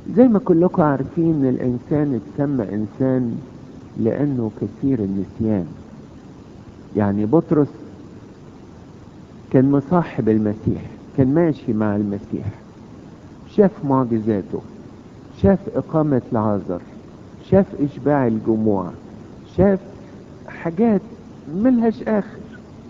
زي ما كلكم عارفين الانسان اتسمى انسان لانه كثير النسيان يعني بطرس كان مصاحب المسيح كان ماشي مع المسيح شاف معجزاته شاف إقامة العازر شاف إشباع الجموع شاف حاجات ملهاش آخر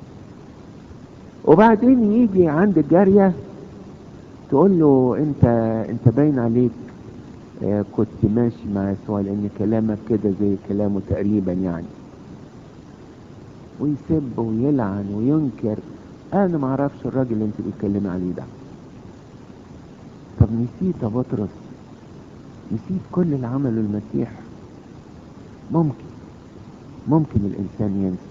وبعدين يجي عند الجارية تقول له انت انت باين عليك آه، كنت ماشي مع يسوع لان كلامك كده زي كلامه تقريبا يعني ويسب ويلعن وينكر انا ما اعرفش الراجل اللي انت بتتكلمي عليه ده طب نسيت يا بطرس نسيت كل اللي عمله المسيح ممكن ممكن الانسان ينسى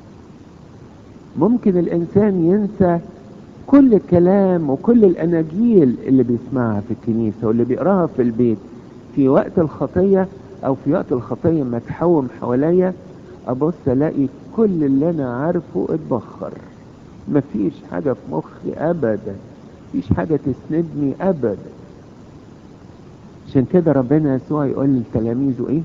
ممكن الانسان ينسى كل الكلام وكل الاناجيل اللي بيسمعها في الكنيسه واللي بيقراها في البيت في وقت الخطيه او في وقت الخطيه ما تحوم حواليا ابص الاقي كل اللي انا عارفه اتبخر مفيش حاجه في مخي ابدا مفيش حاجه تسندني ابدا عشان كده ربنا يسوع يقول لتلاميذه ايه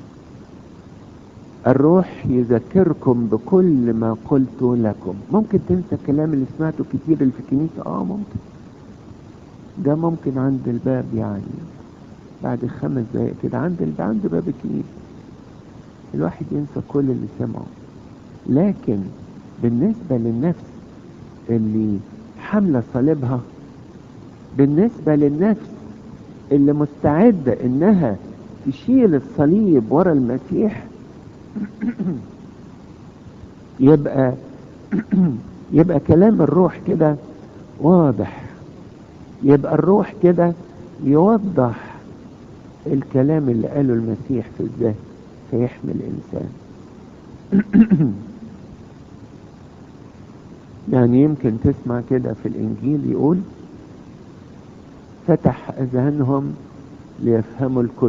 الروح يذكركم بكل ما قلت لكم ممكن تنسى الكلام اللي سمعته كتير اللي في الكنيسة اه ممكن ده ممكن عند الباب يعني بعد خمس دقايق كده عند ال- عند باب الكنيسة الواحد ينسى كل اللي سمعه لكن بالنسبة للنفس اللي حاملة صليبها بالنسبة للنفس اللي مستعدة انها تشيل الصليب ورا المسيح يبقى يبقى كلام الروح كده واضح يبقى الروح كده يوضح الكلام اللي قاله المسيح في الذهن فيحمي الانسان يعني يمكن تسمع كده في الانجيل يقول فتح اذهانهم ليفهموا الكتب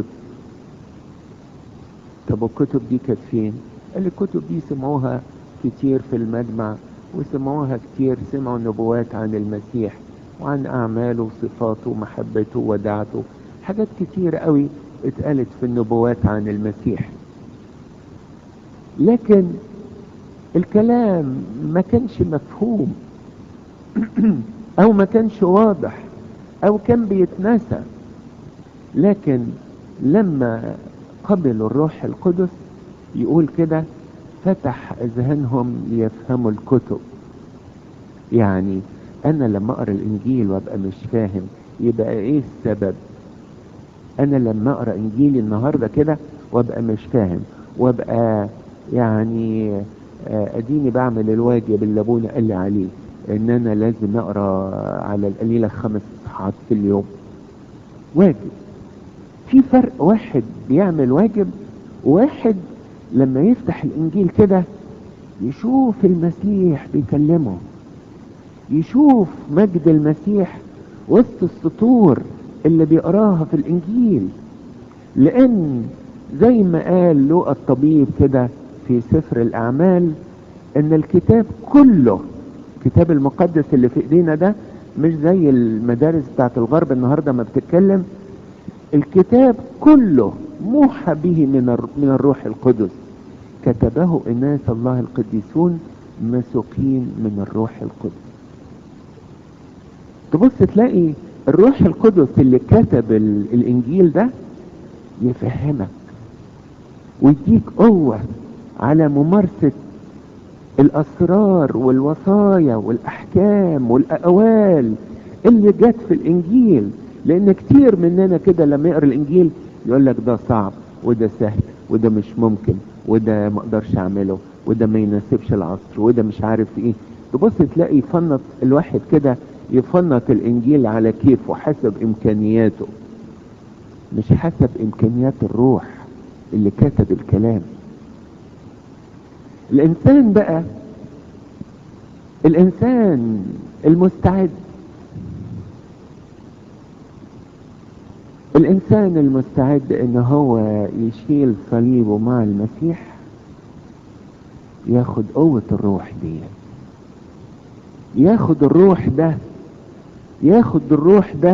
طب والكتب دي كانت فين قال لي الكتب دي سمعوها كتير في المجمع وسمعوها كتير سمعوا نبوات عن المسيح وعن اعماله وصفاته ومحبته ودعته حاجات كتير قوي اتقالت في النبوات عن المسيح لكن الكلام ما كانش مفهوم او ما كانش واضح او كان بيتنسى لكن لما قبلوا الروح القدس يقول كده فتح اذهانهم ليفهموا الكتب يعني انا لما اقرا الانجيل وابقى مش فاهم يبقى ايه السبب انا لما اقرا انجيلي النهارده كده وابقى مش فاهم وابقى يعني آه، اديني بعمل الواجب اللي ابونا قال لي عليه ان انا لازم اقرا على القليله خمس صفحات في اليوم واجب في فرق واحد بيعمل واجب وواحد لما يفتح الانجيل كده يشوف المسيح بيكلمه يشوف مجد المسيح وسط السطور اللي بيقراها في الانجيل لان زي ما قال لوقا الطبيب كده في سفر الاعمال ان الكتاب كله الكتاب المقدس اللي في ايدينا ده مش زي المدارس بتاعت الغرب النهارده ما بتتكلم الكتاب كله موحى به من الر- من الروح القدس كتبه اناس الله القديسون مسوقين من الروح القدس تبص تلاقي الروح القدس اللي كتب ال- الانجيل ده يفهمك ويديك قوة على ممارسة الاسرار والوصايا والاحكام والاقوال اللي جت في الانجيل لان كتير مننا كده لما يقرا الانجيل يقول لك ده صعب وده سهل وده مش ممكن وده ما اقدرش اعمله وده ما يناسبش العصر وده مش عارف ايه تبص تلاقي يفنط الواحد كده يفنط الانجيل على كيفه حسب امكانياته مش حسب امكانيات الروح اللي كتب الكلام الانسان بقى الانسان المستعد الانسان المستعد ان هو يشيل صليبه مع المسيح ياخد قوة الروح دي ياخد الروح ده ياخد الروح ده